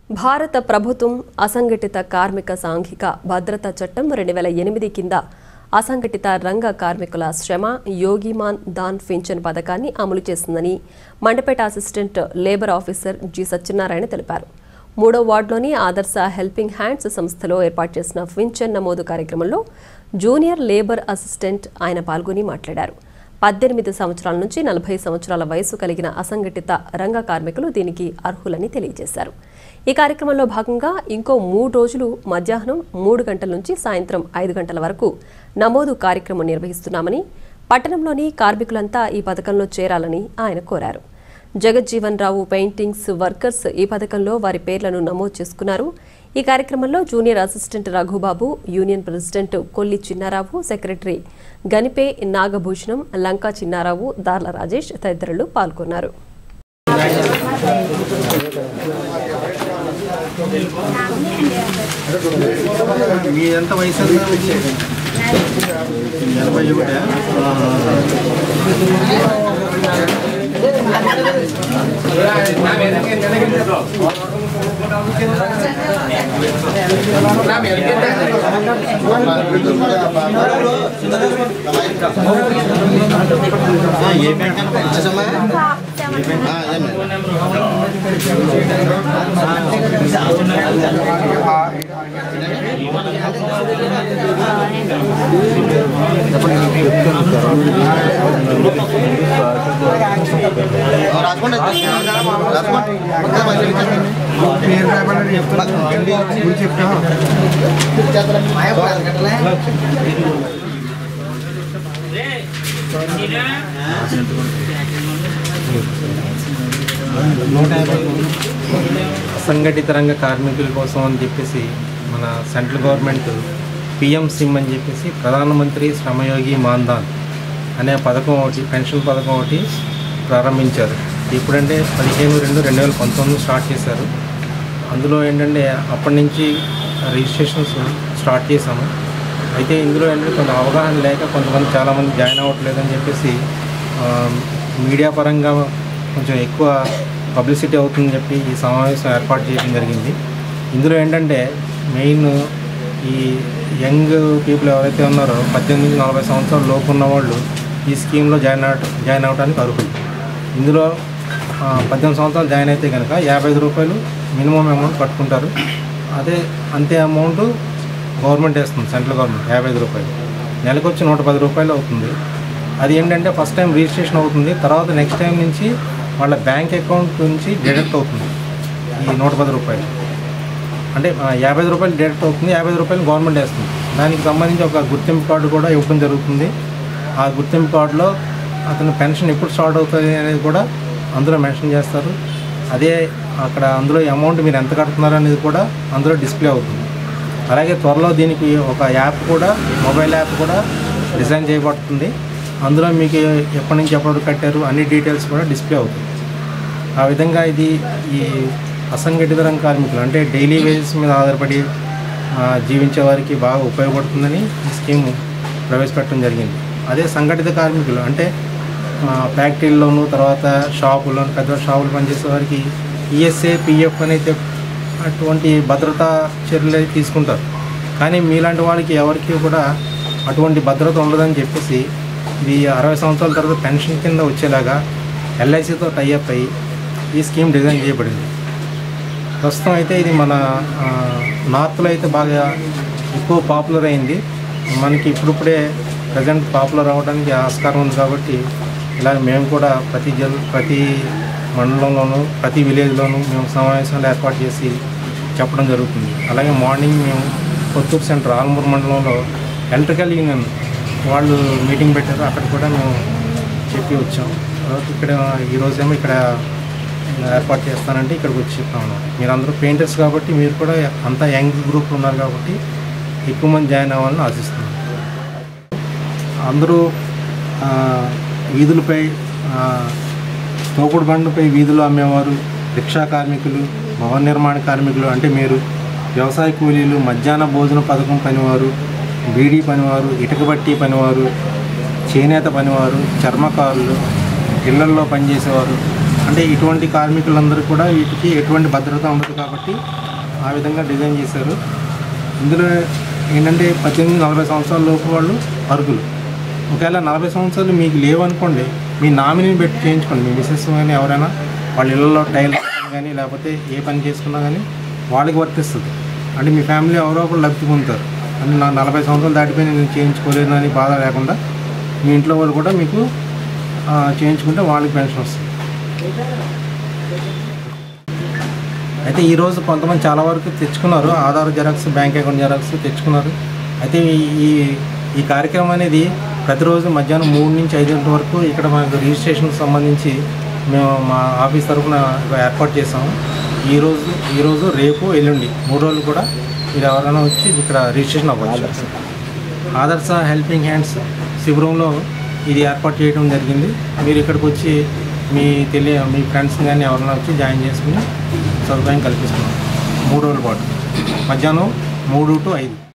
భారత ప్రభుత్వం అసంఘటిత కార్మిక సాంఘిక భద్రతా చట్టం రెండు వేల ఎనిమిది కింద అసంఘటిత రంగ కార్మికుల శ్రమ యోగిమాన్ దాన్ పింఛన్ పథకాన్ని అమలు చేస్తుందని Mandapeta assistant labour officer G Satyanarayana తెలిపారు మూడో వార్డులోని ఆదర్శ హెల్పింగ్ హ్యాండ్స్ సంస్థలో ఏర్పాటు చేసిన పింఛన్ నమోదు కార్యక్రమంలో జూనియర్ లేబర్ అసిస్టెంట్ ఆయన పాల్గొని మాట్లాడారు పద్దెనిమిది సంవత్సరాల నుంచి నలభై సంవత్సరాల వయసు కలిగిన అసంఘటిత రంగ కార్మికులు దీనికి అర్హులని తెలియజేశారు ఈ కార్యక్రమంలో భాగంగా ఇంకో మూడు రోజులు మధ్యాహ్నం మూడు గంటల నుంచి సాయంత్రం ఐదు గంటల వరకు నమోదు కార్యక్రమం నిర్వహిస్తున్నామని పట్టణంలోని కార్మికులంతా ఈ పథకంలో చేరాలని ఆయన కోరారు జగజ్జీవన్ రావు పెయింటింగ్స్ వర్కర్స్ ఈ పథకంలో వారి పేర్లను నమోదు చేసుకున్నారు ఈ కార్యక్రమంలో junior assistant Raghubabu union president Kolli Chinnarao secretary Ganipe Nagabhushanam Lanka Chinnarao Darla Rajesh తదితరులు పాల్గొన్నారు మీ ఎంత వయసు ఎంత? ఎనభై ఒకటా? ఆ, ఏ బ్యాంక్ అన్నా ఇచ్చేసమ్మా? ఆ, ఏమే? ఆ, రాసుకోండి రాసుకోండి మొత్తం మంచిగా ఇచ్చేస్తాను. పేరు రాయమని చెప్తాను గురించి చెప్తా అసంఘటిత రంగ కార్మికుల కోసం అని చెప్పేసి మన సెంట్రల్ గవర్నమెంట్ పిఎం సిమ్ అని చెప్పేసి ప్రధానమంత్రి శ్రమయోగి మాన్ధాన్ అనే పథకం ఒకటి పెన్షన్ పథకం ఒకటి ప్రారంభించారు ఇప్పుడంటే పదిహేను రెండు రెండు వేల పంతొమ్మిది స్టార్ట్ చేశారు అందులో ఏంటంటే అప్పటి నుంచి రిజిస్ట్రేషన్స్ స్టార్ట్ చేశాము అయితే ఇందులో ఏంటంటే కొంత అవగాహన లేక కొంతమంది చాలామంది జాయిన్ అవ్వట్లేదని చెప్పేసి ఆ, మీడియా పరంగా కొంచెం ఎక్కువ పబ్లిసిటీ అవుతుందని చెప్పి ఈ సమావేశం ఏర్పాటు చేయడం జరిగింది ఇందులో ఏంటంటే మెయిన్ ఈ యంగ్ పీపుల్ ఎవరైతే ఉన్నారో పద్దెనిమిది నుంచి నలభై సంవత్సరాల లోపు ఉన్న వాళ్ళు ఈ స్కీమ్లో జాయిన్ అవ జాయిన్ అవ్వడానికి అర్హులు ఇందులో ఆ, పద్దెనిమిది సంవత్సరాలు జాయిన్ అయితే కనుక యాభై ఐదు రూపాయలు మినిమం అమౌంట్ కట్టుకుంటారు అదే అంతే అమౌంట్ గవర్నమెంట్ వేస్తుంది సెంట్రల్ గవర్నమెంట్ యాభై ఐదు రూపాయలు నెలకు వచ్చి నూట పది రూపాయలు అవుతుంది అది ఏంటంటే ఫస్ట్ టైం రిజిస్ట్రేషన్ అవుతుంది తర్వాత నెక్స్ట్ టైం నుంచి వాళ్ళ బ్యాంక్ అకౌంట్ నుంచి డిడక్ట్ అవుతుంది ఈ నూట పది రూపాయలు అంటే ఆ, యాభై ఐదు రూపాయలు డైరెక్ట్ అవుతుంది యాభై ఐదు రూపాయలు గవర్నమెంట్ వేస్తుంది దానికి సంబంధించి ఒక గుర్తింపు కార్డు కూడా ఇవ్వడం జరుగుతుంది ఆ గుర్తింపు కార్డులో అతని పెన్షన్ ఎప్పుడు స్టార్ట్ అవుతుంది అనేది కూడా అందులో మెన్షన్ చేస్తారు అదే అక్కడ అందులో అమౌంట్ మీరు ఎంత కడుతున్నారు అనేది కూడా అందులో డిస్ప్లే అవుతుంది అలాగే త్వరలో దీనికి ఒక యాప్ కూడా మొబైల్ యాప్ కూడా డిజైన్ చేయబడుతుంది అందులో మీకు ఎప్పటి నుంచి ఎప్పటి వరకు కట్టారు అన్ని డీటెయిల్స్ కూడా డిస్ప్లే అవుతుంది ఆ విధంగా ఇది ఈ అసంఘటిత రంగ కార్మికులు అంటే డైలీ వేజెస్ మీద ఆధారపడి ఆ, జీవించే వారికి బాగా ఉపయోగపడుతుందని ఈ స్కీమ్ ప్రవేశపెట్టడం జరిగింది అదే సంఘటిత కార్మికులు అంటే ఆ, ఫ్యాక్టరీల్లోనూ తర్వాత షాపుల్లోను పెద్ద షాపులు పనిచేసే వారికి ఈఎస్ఏ పిఎఫ్ అనేది అటువంటి భద్రతా చర్యలు అయితే తీసుకుంటారు కానీ మీలాంటి వాళ్ళకి ఎవరికి కూడా అటువంటి భద్రత ఉండదని చెప్పేసి ఇది అరవై సంవత్సరాల తర్వాత పెన్షన్ కింద వచ్చేలాగా ఎల్ఐసితో టైఅప్ అయ్యి ఈ స్కీమ్ డిజైన్ చేయబడింది ప్రస్తుతం అయితే ఇది మన ఆ, నార్త్లో అయితే బాగా ఎక్కువ పాపులర్ అయింది మనకి ఇప్పుడిప్పుడే ప్రజెంట్ పాపులర్ అవ్వడానికి ఆస్కారం ఉంది కాబట్టి ఇలా మేము కూడా ప్రతి జల్ ప్రతి మండలంలోనూ ప్రతి విలేజ్లోనూ మేము సమావేశాలు ఏర్పాటు చేసి చెప్పడం జరుగుతుంది అలాగే మార్నింగ్ మేము కొత్తూరు సెంటర్ ఆల్మూరు మండలంలో ఎలక్ట్రికల్ యూనియన్ వాళ్ళు మీటింగ్ పెట్టారు అక్కడ కూడా మేము చెప్పి వచ్చాం తర్వాత ఇక్కడ ఈరోజేమో ఇక్కడ ఏర్పాటు చేస్తానంటే ఇక్కడికి వచ్చి చెప్తా ఉన్నాం మీరందరూ పెయింటర్స్ కాబట్టి మీరు కూడా అంతా యంగ్ గ్రూప్ ఉన్నారు కాబట్టి ఎక్కువ మంది జాయిన్ అవ్వాలని ఆశిస్తున్నాను అందరూ ఆ, వీధులపై ఆ, తోపుడు బండ్లపై వీధులు అమ్మేవారు రిక్షా కార్మికులు భవన నిర్మాణ కార్మికులు అంటే మీరు వ్యవసాయ కూలీలు మధ్యాహ్న భోజన పథకం పనివారు బీడీ పనివారు ఇటుక బట్టి పనివారు చేనేత పనివారు చర్మకారులు ఇళ్లల్లో పనిచేసేవారు అంటే ఇటువంటి కార్మికులందరూ కూడా వీటికి ఎటువంటి భద్రత ఉండదు కాబట్టి ఆ విధంగా డిజైన్ చేశారు ఇందులో ఏంటంటే పద్దెనిమిది నలభై సంవత్సరాల లోపు వాళ్ళు అర్హులు ఒకవేళ నలభై సంవత్సరాలు మీకు లేవనుకోండి మీ నామినీని పెట్టి చేయించుకోండి మీ మిసెస్ కానీ ఎవరైనా వాళ్ళ ఇళ్ళలో టైల్ కానీ లేకపోతే ఏ పని చేసుకున్నా కానీ వాళ్ళకి వర్తిస్తుంది అంటే మీ ఫ్యామిలీ ఎవరో ఒకరు లబ్ధి పొందుతారు అంటే నా నలభై సంవత్సరాలు దాటిపోయి నేను చేయించుకోలేను అని బాధ లేకుండా మీ ఇంట్లో వాళ్ళు కూడా మీకు ఆ, చేయించుకుంటే వాళ్ళకి పెన్షన్ వస్తుంది అయితే ఈరోజు కొంతమంది చాలా వరకు తెచ్చుకున్నారు Aadhaar xerox bank account xerox తెచ్చుకున్నారు అయితే ఈ- ఈ ఈ కార్యక్రమం అనేది ప్రతిరోజు మధ్యాహ్నం మూడు నుంచి ఐదు గంటల వరకు ఇక్కడ మనకు రిజిస్ట్రేషన్కి సంబంధించి మేము మా ఆఫీస్ తరఫున ఏర్పాటు చేసాము ఈరోజు ఈరోజు రేపు ఎల్లుండి మూడు రోజులు కూడా మీరు ఎవరైనా వచ్చి ఇక్కడ రిజిస్ట్రేషన్ అవ్వచ్చు ఆదర్శ హెల్పింగ్ హ్యాండ్స్ శిబిరంలో ఇది ఏర్పాటు చేయడం జరిగింది మీరు ఇక్కడికి వచ్చి మీ తెలియ మీ ఫ్రెండ్స్ కానీ ఎవరైనా వచ్చి జాయిన్ చేసుకుని సదుపాయం కల్పిస్తున్నాం మూడు రోజుల పాటు మధ్యాహ్నం మూడు టు ఐదు